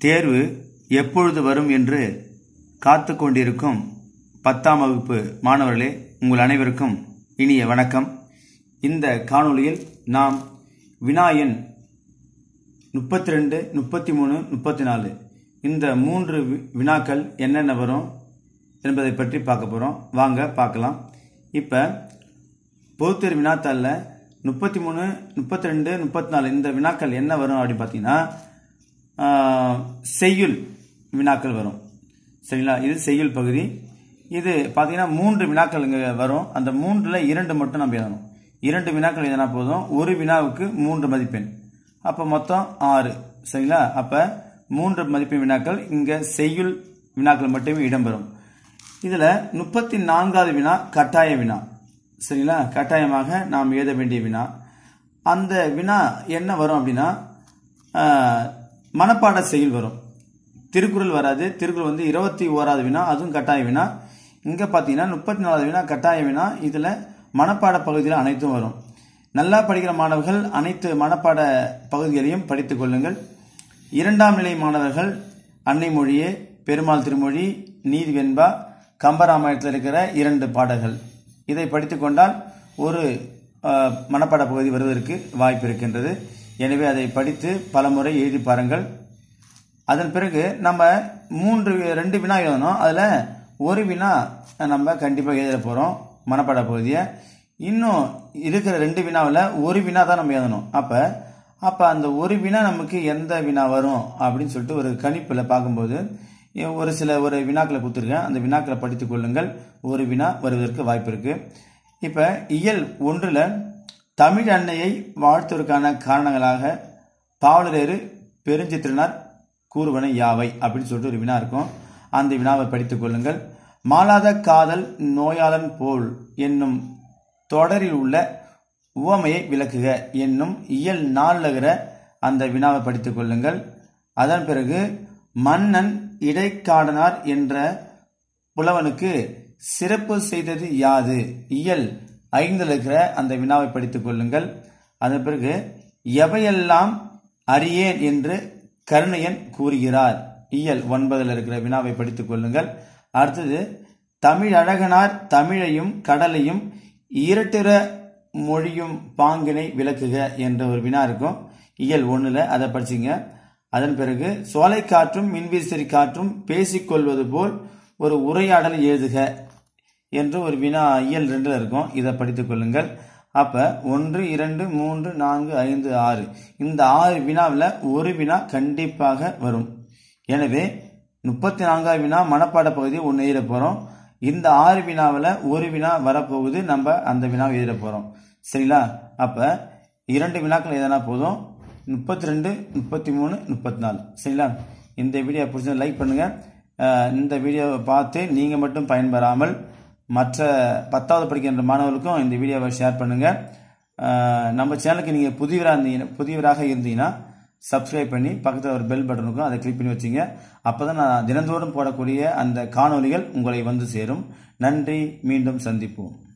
தேர்வு எப்பொழுது வரும் என்று காத்து கொண்டிருக்கும் பத்தாம் வகுப்பு மாணவர்களே உங்கள் அனைவருக்கும் இனிய வணக்கம் இந்த காணொளியில் நாம் வினா எண் முப்பத்தி ரெண்டு முப்பத்தி மூணு முப்பத்தி நாலு இந்த மூன்று வி- வினாக்கள் என்னென்ன வரும் என்பதை பற்றி பார்க்க போகிறோம் வாங்க பார்க்கலாம் இப்போ பொதுத்தேர்வு வினாத்தாளில் முப்பத்தி மூணு முப்பத்தி ரெண்டு முப்பத்தி நாலு இந்த வினாக்கள் என்ன வரும் அப்படின்னு பார்த்தீங்கன்னா ஆஹ், செய்யுள் வினாக்கள் வரும் சரிங்களா இது செய்யுள் பகுதி இது பார்த்தீங்கன்னா மூன்று வினாக்கள் இங்கே வரும் அந்த மூன்றில் இரண்டு மட்டும் நம்ம எழுதணும் இரண்டு வினாக்கள் எழுதினா போதும் ஒரு வினாவுக்கு மூன்று மதிப்பெண் அப்போ மொத்தம் ஆறு சரிங்களா அப்போ மூன்று மதிப்பெண் வினாக்கள் இங்கே செய்யுள் வினாக்கள் மட்டுமே இடம்பெறும் இதில் முப்பத்தி நான்காவது வினா கட்டாய வினா சரிங்களா கட்டாயமாக நாம் எழுத வேண்டிய வினா அந்த வினா என்ன வரும் அப்படின்னா ஆஹ், மனப்பாட செயல் வரும் திருக்குறள் வராது திருக்குறள் வந்து இருபத்தி ஓராவது வினா அதுவும் கட்டாய வினா இங்கே பார்த்தீங்கன்னா முப்பத்தி நாலாவது வினா கட்டாய வினா இதில் மனப்பாட பகுதியில் அனைத்தும் வரும் நல்லா படிக்கிற மாணவர்கள் அனைத்து மனப்பாட பகுதிகளையும் படித்துக் கொள்ளுங்கள் இரண்டாம் நிலை மாணவர்கள் அன்னை மொழியே பெருமாள் திருமொழி நீதி வெண்பா கம்பராமாயணத்தில் இருக்கிற இரண்டு பாடல்கள் இதை படித்துக் கொண்டால் ஒரு அஹ், மனப்பாட பகுதி வருவதற்கு வாய்ப்பு இருக்கின்றது எனவே அதை படித்து பலமுறை எழுதி பாருங்கள் அதன் பிறகு நம்ம மூன்று ரெண்டு வினா எழுதணும் அதில் ஒரு வினா நம்ம கண்டிப்பாக எழுத போகிறோம் மனப்பாட பகுதியை இன்னும் இருக்கிற ரெண்டு வினாவில் ஒரு வினா தான் நம்ம எழுதணும் அப்போ அப்போ அந்த ஒரு வினா நமக்கு எந்த வினா வரும் அப்படின்னு சொல்லிட்டு ஒரு கணிப்பில் பார்க்கும்போது ஒரு சில ஒரு வினாக்களை கொடுத்துருக்கேன் அந்த வினாக்களை படித்துக் கொள்ளுங்கள் ஒரு வினா வருவதற்கு வாய்ப்பு இருக்குது இப்போ இயல் ஒன்றில் தமிழ் அன்னையை வாழ்த்துவதற்கான காரணங்களாக பாவலரேறு பெருஞ்சித்திரனார் கூறுவன யாவை அப்படின்னு சொல்லிட்டு ஒரு வினா இருக்கும் அந்த வினாவை படித்துக் கொள்ளுங்கள் மாலாத காதல் நோயாளன் போல் என்னும் தொடரில் உள்ள உவமையை விளக்குக என்னும் இயல் நாலுகிற அந்த வினாவை படித்துக் கொள்ளுங்கள் அதன் பிறகு மன்னன் இடைக்காடனார் என்ற புலவனுக்கு சிறப்பு செய்தது யாது இயல் ஐந்தில் இருக்கிற அந்த வினாவை படித்துக் கொள்ளுங்கள் அதன் பிறகு எவையெல்லாம் அறியேன் என்று கருணையன் கூறுகிறார் இயல் ஒன்பதில் இருக்கிற வினாவை படித்துக் கொள்ளுங்கள் அடுத்தது தமிழ் அழகனார் தமிழையும் கடலையும் இரட்டுற மொழியும் பாங்கினை விளக்குக என்ற ஒரு வினா இருக்கும் இயல் ஒண்ணுல அதை படிச்சுங்க அதன் பிறகு சோலை காற்றும் மின்விசிறி காற்றும் பேசிக்கொள்வது போல் ஒரு உரையாடல் எழுதுக என்று ஒரு வினா இயல் ரெண்டுல இருக்கும் இதை படித்துக் கொள்ளுங்கள் அப்ப ஒன்று இரண்டு மூன்று நான்கு ஐந்து ஆறு இந்த ஆறு வினாவில் ஒரு வினா கண்டிப்பாக வரும் எனவே முப்பத்தி நான்காவது வினா மனப்பாட பகுதி ஒன்று எழுத போகிறோம் இந்த ஆறு வினாவில் ஒரு வினா வரப்போகுது நம்ம அந்த வினாவை எழுத போகிறோம் சரிங்களா அப்போ இரண்டு வினாக்கள் எதனா போதும் முப்பத்தி ரெண்டு முப்பத்தி மூணு முப்பத்தி நாலு சரிங்களா இந்த வீடியோ பிடிச்சா லைக் பண்ணுங்கள் இந்த வீடியோவை பார்த்து நீங்கள் மட்டும் பயன்பெறாமல் மற்ற பத்தாவது படிக்கின்ற மாணவர்களுக்கும் இந்த வீடியோவை ஷேர் பண்ணுங்கள் நம்ம சேனலுக்கு நீங்கள் புதியவராக இருந்தீங்க புதியவராக இருந்தீங்கன்னா சப்ஸ்கிரைப் பண்ணி பக்கத்தில் ஒரு பெல் பட்டன் இருக்கும் அதை கிளிக் பண்ணி வச்சுங்க அப்போ தான் நான் தினந்தோறும் போடக்கூடிய அந்த காணொளிகள் உங்களை வந்து சேரும் நன்றி மீண்டும் சந்திப்போம்